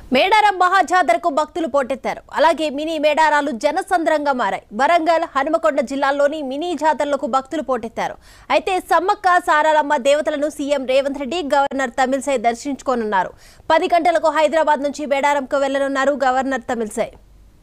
మేడారం మహాజాతరకు భక్తులు పోటెత్తారు అలాగే మినీ మేడారాలు జనసంద్రంగా మారాయి వరంగల్ హనుమకొండ జిల్లాల్లోని మినీ జాతరలకు భక్తులు పోటెత్తారు అయితే సమ్మక్క సారాలమ్మ దేవతలను సీఎం రేవంత్ రెడ్డి గవర్నర్ తమిళసై దర్శించుకోనున్నారు పది గంటలకు హైదరాబాద్ నుంచి మేడారంకు వెళ్లనున్నారు governor Tamilisai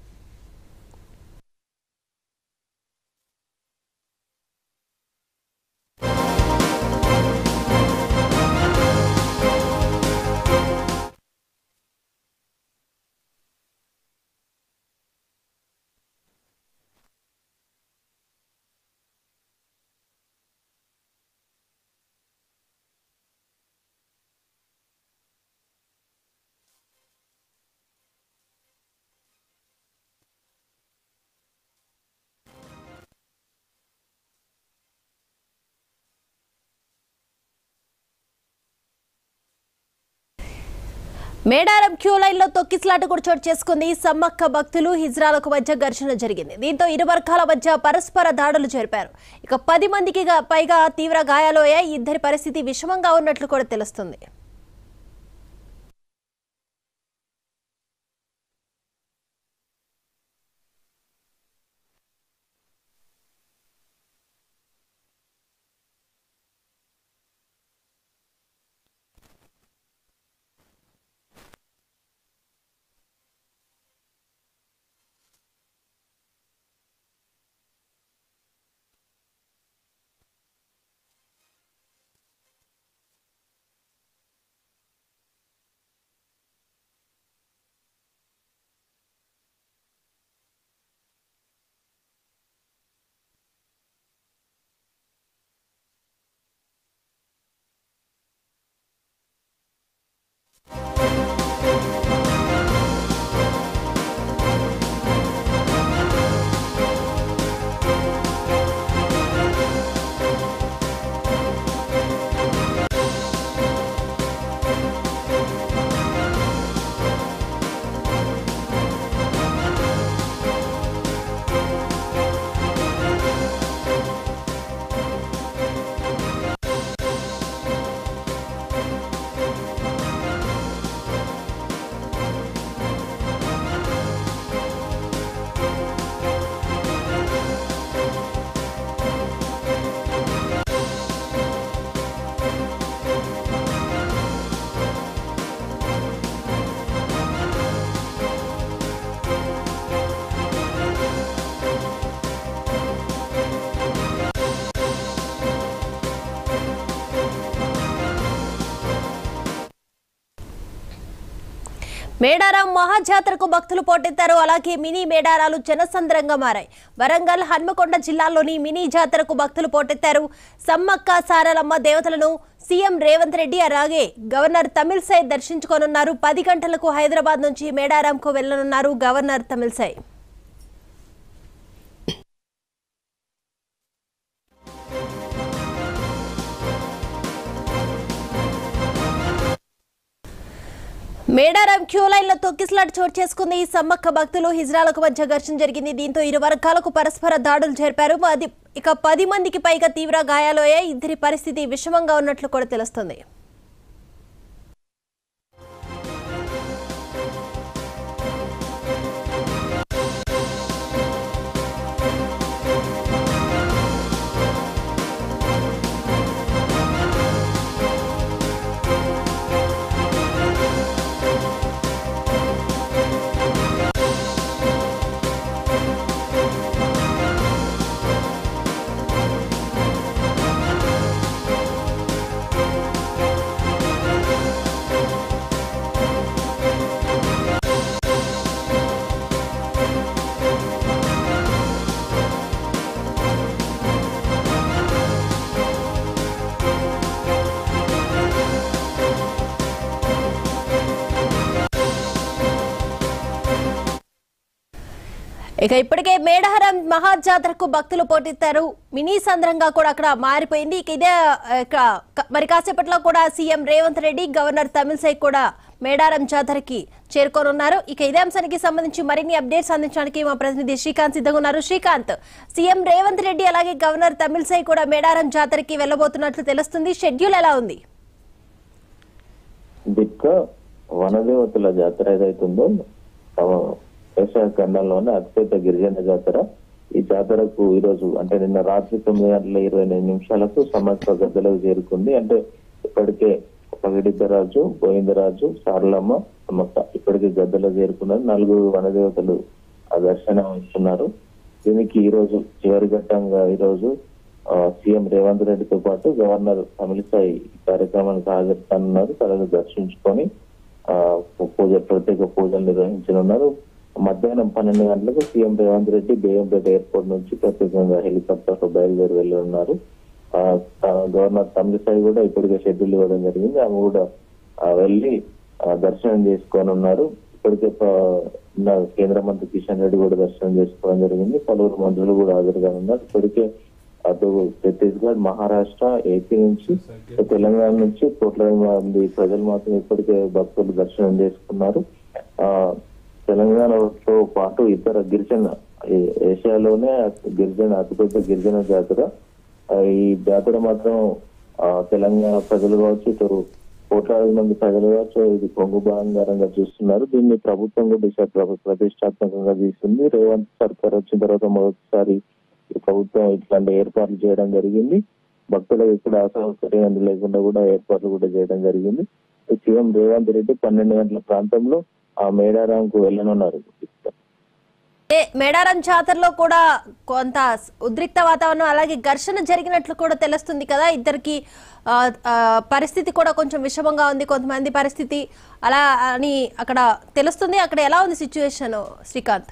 Medaram queue line లో తొక్కిసలాట కూడా చోటు చేసుకుంది సమ్మక్క భక్తులు హిజ్రాలకు మధ్య ఘర్షణ జరిగింది దీంతో ఇరు వర్గాల మధ్య పరస్పర దాడులు జరిపారు ఇక పది మందికి గా- పైగా తీవ్ర గాయాలు అయ్యాయి ఇద్దరి పరిస్థితి విషమంగా ఉన్నట్లు కూడా తెలుస్తుంది మేడారం మహాజాతరకు భక్తులు పోటెత్తారు అలాగే మినీ మేడారాలు జనసంద్రంగా మారాయి వరంగల్ హన్మకొండ జిల్లాల్లోని మినీ జాతరకు భక్తులు పోటెత్తారు సమ్మక్క సారలమ్మ దేవతలను సీఎం రేవంత్ రెడ్డి అలాగే గవర్నర్ తమిళసై దర్శించుకోనున్నారు పది గంటలకు హైదరాబాద్ నుంచి మేడారంకు వెళ్లనున్నారు governor Tamilisai Medaram queue line లో తొక్కిసలాట చోటు చేసుకుంది ఈ సమ్మక్క భక్తులు హిజ్రాలకు మధ్య ఘర్షణ జరిగింది దీంతో ఇరు వర్గాలకు పరస్పర దాడులు జరిపారు అది ఇక పది మందికి పైగా తీవ్ర గాయాలు అయ్యాయి ఇద్దరి పరిస్థితి విషమంగా ఉన్నట్లు కూడా తెలుస్తుంది ఇక ఇప్పటికే మేడారం మహాజాతరకు భక్తులు పోటెత్తారు మినీ సంద్రంగా కూడా అక్కడ మారిపోయింది ఇక ఇదే ఆ, ఇక క- మరి కాసేపట్లో కూడా సీఎం రేవంత్ రెడ్డి గవర్నర్ తమిళసై కూడా మేడారం జాతరకి చేరుకోనున్నారు ఇక ఇదే అంశానికి సంబంధించి మరిన్ని అప్డేట్స్ అందించడానికి మా ప్రతినిధి శ్రీకాంత్ సిద్ధంగా ఉన్నారు శ్రీకాంత్ సీఎం రేవంత్ రెడ్డి అలాగే గవర్నర్ తమిళసై కూడా మేడారం జాతరకి వెళ్లబోతున్నట్లు తెలుస్తుంది షెడ్యూల్ ఎలా ఉంది దిక్క వనదేవతల జాతర ఏదైతుందో వ్యవసాయ ఖండంలోనే అతిపెద్ద గిరిజన జాతర ఈ జాతరకు ఈ రోజు అంటే నిన్న రాత్రి తొమ్మిది గంటల ఇరవై ఎనిమిది నిమిషాలకు సమస్త గద్దలకు చేరుకుంది అంటే ఇప్పటికే పగిడిద్దరాజు గోవిందరాజు సారలమ్మ సమస్త ఇప్పటికే గద్దలో చేరుకున్నారు నలుగురు వనదేవతలు ఆ దర్శనం ఇస్తున్నారు దీనికి ఈ రోజు చివరి ఘట్టంగా ఈ రోజు ఆ, సీఎం రేవంత్ రెడ్డితో పాటు గవర్నర్ తమిళిసాయి ఈ కార్యక్రమానికి హాజరుకానున్నారు తనను దర్శించుకొని ఆ, పూజ ప్రత్యేక పూజలు నిర్వహించనున్నారు మధ్యాహ్నం పన్నెండు గంటలకు సీఎం రేవంత్ రెడ్డి బేగంపేట ఎయిర్పోర్ట్ నుంచి ప్రత్యేకంగా హెలికాప్టర్ తో బయలుదేరి వెళ్ళి ఉన్నారు ఆ, ఆ, గవర్నర్ తమిళిసాయి కూడా ఇప్పటికే షెడ్యూల్ ఇవ్వడం జరిగింది ఆమె కూడా ఆ, వెళ్ళి ఆ, దర్శనం చేసుకొని ఉన్నారు ఇప్పటికే ప- నిన్న కేంద్ర మంత్రి కిషన్ రెడ్డి కూడా దర్శనం చేసుకోవడం జరిగింది పలువురు మంత్రులు కూడా హాజరుగా ఉన్నారు ఇప్పటికే అటు ఛత్తీస్గఢ్ మహారాష్ట్ర ఏపీ నుంచి తెలంగాణ నుంచి కోట్లాది మంది ప్రజలు మాత్రం ఇప్పటికే భక్తులు దర్శనం చేసుకున్నారు ఆ తెలంగాణతో పాటు ఇతర గిరిజన ఈ ఏషియాలోనే అతి- గిరిజన అతిపెద్ద గిరిజన జాతర ఆ, ఈ జాతర మాత్రం ఆ, తెలంగాణ ప్రజలు కావచ్చు ఇతరు కోట్లాది మంది ప్రజలు కావచ్చు ఇది కొంగు బంగారంగా చూస్తున్నారు దీన్ని ప్రభుత్వం కూడా ఈసారి ప్ర- ప్రతిష్టాత్మకంగా తీసుకుంది రేవంత్ సర్కార్ వచ్చిన తర్వాత మొదటిసారి ఈ ప్రభుత్వం ఇట్లాంటి ఏర్పాట్లు చేయడం జరిగింది భక్తులకు ఇక్కడ అసౌకర్యం లేకుండా కూడా ఏర్పాట్లు కూడా చేయడం జరిగింది సీఎం రేవంత్ రెడ్డి పన్నెండు గంటల ప్రాంతంలో ఆ మేడారంకు వెళ్ళనున్నారు ఏ మేడారం జాతరలో కూడా కొంత ఉద్రిక్త వాతావరణం అలాగే ఘర్షణ జరిగినట్లు కూడా తెలుస్తుంది కదా ఇద్దరికి ఆ, ఆ, పరిస్థితి కూడా కొంచెం విషమంగా ఉంది కొంతమంది పరిస్థితి అలా అని అక్కడ తెలుస్తుంది అక్కడ ఎలా ఉంది సిచ్యువేషన్ శ్రీకాంత్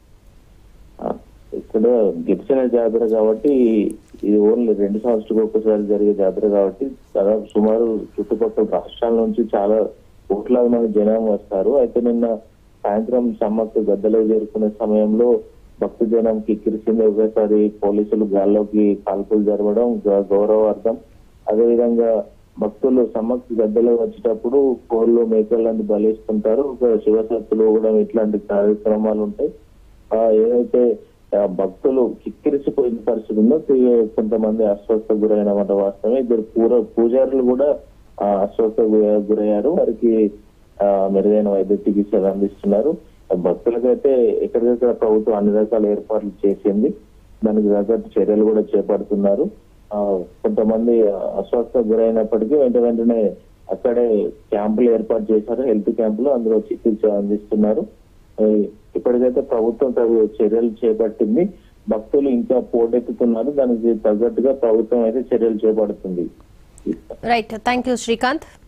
ఆ, ఇక్కడ గిరిజన జాతర కాబట్టి ఇది ఓన్లీ రెండు సంవత్సరాలకు ఒకసారి జరిగే జాతర కాబట్టి దాదాపు సుమారు చుట్టుపక్కల రాష్ట్రాల నుంచి చాలా కోట్లాది మంది జనం వస్తారు అయితే నిన్న సాయంత్రం సమ్మక్క గద్దలో చేరుకునే సమయంలో భక్త జనం కిక్కిరిసింది ఒకేసారి పోలీసులు గాల్లోకి కాల్పులు జరగడం గ- గౌరవార్థం అదేవిధంగా భక్తులు సమ్మక్క గద్దలో వచ్చేటప్పుడు కోళ్ళు మేకలను బలిస్తుంటారు ఒక శివశక్తులు కూడా ఇట్లాంటి కార్యక్రమాలు ఉంటాయి ఆ ఏదైతే ఆ, భక్తులు కిక్కిరిసిపోయిన పరిస్థితి ఉందో తి- కొంతమంది అస్వస్థ గురైన మాట వాస్తవమే ఇద్దరు పూర పూజారులు కూడా ఆ, అస్వస్థ గు- గురయ్యారు వారికి ఆ, మెరుగైన వైద్య చికిత్సలు అందిస్తున్నారు భక్తులకైతే ఎక్కడికక్కడ ప్రభుత్వం అన్ని రకాల ఏర్పాట్లు చేసింది దానికి తగ్గట్టు చర్యలు కూడా చేపడుతున్నారు ఆ, కొంతమంది అస్వస్థ గురైనప్పటికీ వెంట వెంటనే అక్కడే క్యాంపులు ఏర్పాటు చేశారు హెల్త్ క్యాంపులు అందులో చికిత్స అందిస్తున్నారు ఆ, ఇప్పటికైతే ప్రభుత్వం తగు చర్యలు చేపట్టింది భక్తులు ఇంకా పోటెత్తుతున్నారు దానికి తగ్గట్టుగా ప్రభుత్వం అయితే చర్యలు చేపడుతుంది రైట్ థ్యాంక్ యూ శ్రీకాంత్